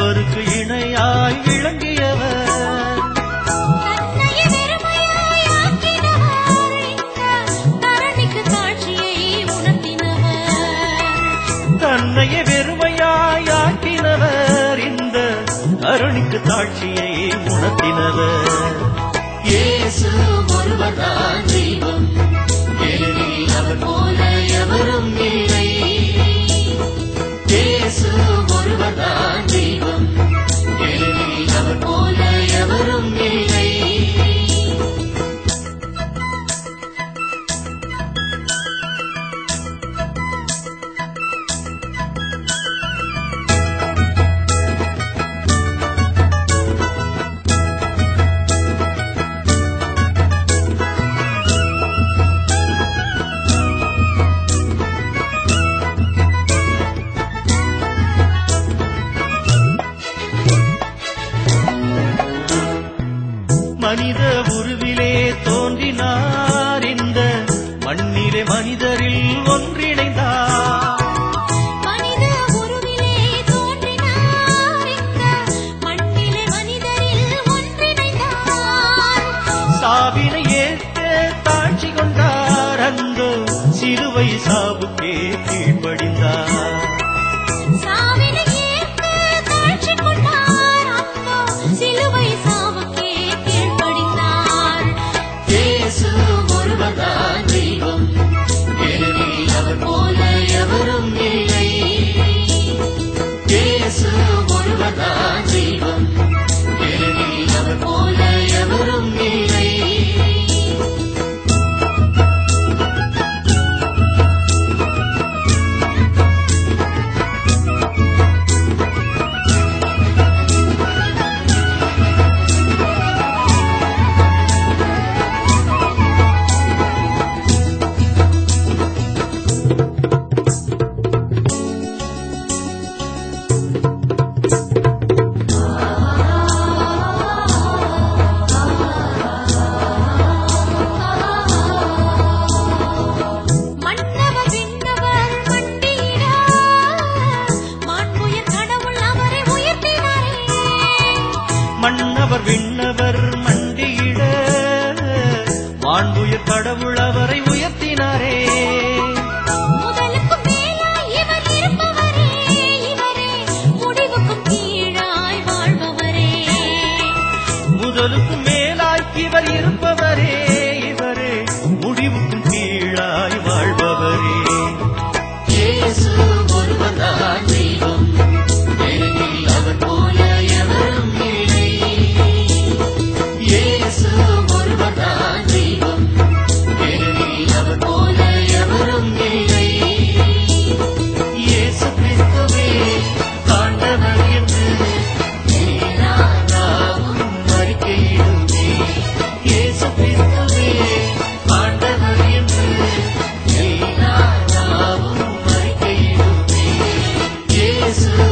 அவருக்கு இணையாய் விளங்கியவர் தன்னையே வெறுமையாய் ஆக்கினவர் இந்த தரணிக்கு காட்சியை உணர்த்தினவர் தன்னையே வெறுமையாய் ஆக்கினவர் இந்த அருணிக்கு தாட்சியை உணர்த்தினவர் இயேசு ஒருவர்தான் தெய்வம் ஏனெனில் அவர் போல எவரும் இல்லை இயேசு ஒருவர்தான் தெய்வம் ஏனெனில் அவர் போல எவரும் இல்லை மனித உருவிலே தோன்றினார் இந்த மண்ணிலே மனிதரில் ஒன்றிணைந்தார் மனித உருவிலே தோன்றினார் இந்த மண்ணிலே மனிதரில் ஒன்றிணைந்தார் சாவினை ஏற்க தாட்சி கொண்டார் அந்தோ சிலுவை சாவுக்கே கீழ்ப்படிந்தார் சாவினை ஏற்க தாழ்ச்சி கொண்டார் அந்தோ சிலுவை சாவுக்கே கீழ்ப்படிந்தார் இயேசு ஒருவர்தான் தெய்வம் ஏனெனில் அவர் போல எவரும் இல்லை இயேசு ஒருவர்தான் தெய்வம் ஏனெனில் அவர் போல எவரும் இல்லை மன்னவர் விண்ணவர் மண்டியிட மாண்புயர் கடவுள் அவரை உயர்த்தினாரே மன்னவர் விண்ணவர் மண்டியிட மாண்புயர் கடவுள் அவரை உயர்த்தினாரே முதலுக்கும் மேலாய் இவர் இருப்பவரே இவரே முடிவுக்கும் கீழாய் வாழ்பவரே முதலுக்கும் மேலாய் இவர் இருப்பவரே இவரே முடிவுக்கும் கீழாய் வாழ்பவரே இயேசு ஒருவர்தான் தெய்வம் ஏனெனில் அவர் போல எவரும் இல்லை இயேசு ஒருவர்தான் தெய்வம் ஏனெனில் அவர் போல எவரும் இல்லை இயேசு கிறிஸ்துவே ஆண்டவர் என்று நீரானாவும் அறிக்கையிடுமே இயேசு கிறிஸ்துவே ஆண்டவர் என்று நீரானாவும் அறிக்கையிடுமே இயேசு